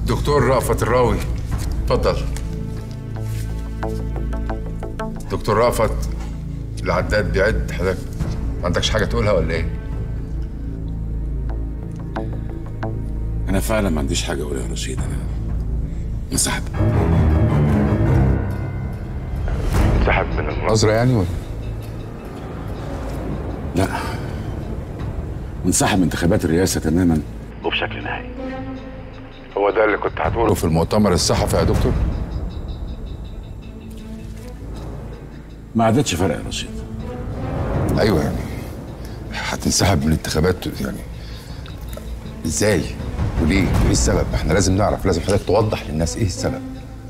دكتور رأفت الراوي اتفضل دكتور رأفت العداد بيعد حضرتك ما عندكش حاجة تقولها ولا ايه؟ انا فعلا ما عنديش حاجه اقولها يا رشيد انا انسحب انسحب من المناظرة يعني ولا؟ لا منسحب من انتخابات الرئاسه تماما وبشكل نهائي هو ده اللي كنت هتقوله في المؤتمر الصحفي يا دكتور؟ ما عادتش فرق يا رشيد ايوه يعني هتنسحب من الانتخابات يعني ازاي؟ وليه؟ وايه السبب؟ احنا لازم نعرف لازم حضرتك توضح للناس ايه السبب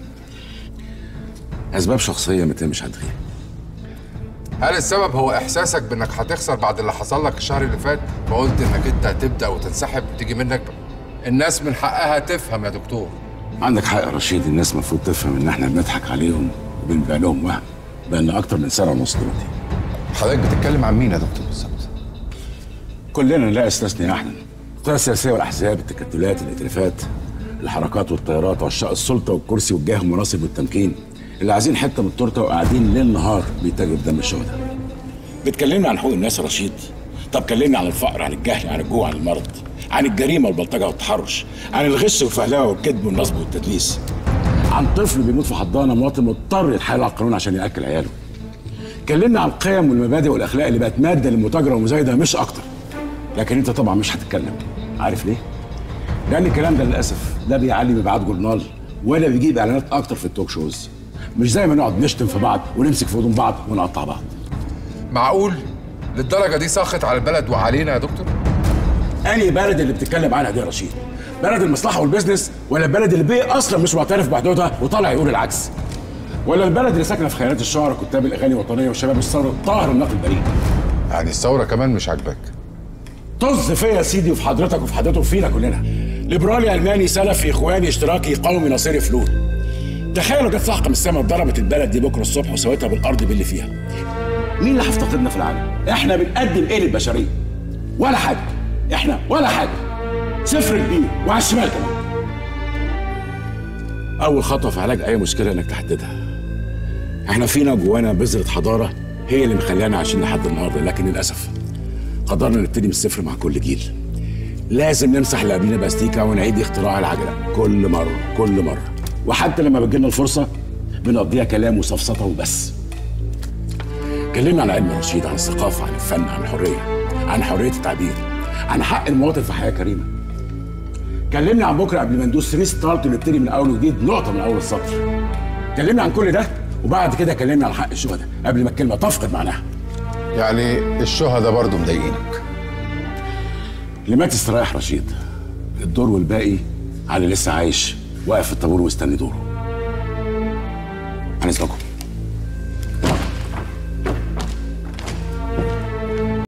اسباب شخصيه ما تهمش حد فيها هل السبب هو احساسك بانك هتخسر بعد اللي حصل لك الشهر اللي فات فقلت انك انت هتبدا وتنسحب وتيجي منك الناس من حقها تفهم يا دكتور عندك حق يا رشيد الناس المفروض تفهم ان احنا بنضحك عليهم وبنبيع لهم وهم بقالنا اكتر من سنه ونص دلوقتي حضرتك بتتكلم عن مين يا دكتور بالظبط كلنا لا استثناء احنا القوى السياسيه والاحزاب التكتلات الائتلافات الحركات والتيارات عشاق السلطه والكرسي والجاه والمناصب والتمكين اللي عايزين حته من التورته وقاعدين ليل نهار بيتاجروا بدم الشهداء بتكلمنا عن حقوق الناس يا رشيد طب كلمنا عن الفقر عن الجهل عن الجوع عن المرض عن الجريمه والبلطجه والتحرش عن الغش والفهلوه والكذب والنصب والتدليس عن طفل بيموت في حضانه مواطن مضطر يتحايل على القانون عشان ياكل عياله كلمنا عن القيم والمبادئ والاخلاق اللي بقت ماده للمتاجره والمزايده مش اكتر لكن انت طبعا مش هتتكلم عارف ليه لان الكلام ده للاسف لا بيعلي مبيعات جورنال ولا بيجيب اعلانات اكتر في التوك شوز مش زي ما نقعد نشتم في بعض ونمسك في هدوم بعض ونقطع بعض معقول للدرجه دي ساخط على البلد وعلينا يا دكتور انهي بلد اللي بتتكلم عنها دي يا رشيد بلد المصلحه والبيزنس ولا البلد اللي بيه اصلا مش معترف بحدودها وطالع يقول العكس ولا البلد اللي ساكنه في خيالات الشعراء كتاب الاغاني الوطنيه وشباب الثوره الطاهر النقد البريء يعني الثوره كمان مش عاجباك طز فيا يا سيدي وفي حضرتك وفي حضرتك وفينا كلنا ليبرالي الماني سلفي اخواني اشتراكي قومي نصيري فلوت تخيلوا جت صعقه من السماء ضربت البلد دي بكره الصبح وسويتها بالارض باللي فيها مين اللي هيفتقدنا في العالم احنا بنقدم ايه للبشريه ولا حاجه احنا ولا حاجه صفر البير وعلى الشمال كمان اول خطوه في علاج اي مشكله انك تحددها احنا فينا جوانا بذره حضاره هي اللي مخلينا عايشين لحد النهارده لكن للاسف قدرنا نبتدي من الصفر مع كل جيل لازم نمسح اللي قبلنا باستيكا ونعيد اختراع العجله كل مره كل مره وحتى لما بتجيلنا الفرصه بنقضيها كلام وسفسطه وبس كلمنا عن علم الرشيد عن الثقافه عن الفن عن الحريه عن حريه التعبير عن حق المواطن في حياه كريمه كلمنا عن بكره قبل ما ندوس ريستارت ونبتدي من اول وجديد نقطه من اول السطر كلمنا عن كل ده وبعد كده كلمنا عن حق الشهداء قبل ما الكلمه تفقد معناها يعني الشهداء برضه مضايقينك لما تستريح رشيد الدور والباقي على اللي لسه عايش واقف في الطابور ومستني دوره عن اذنكم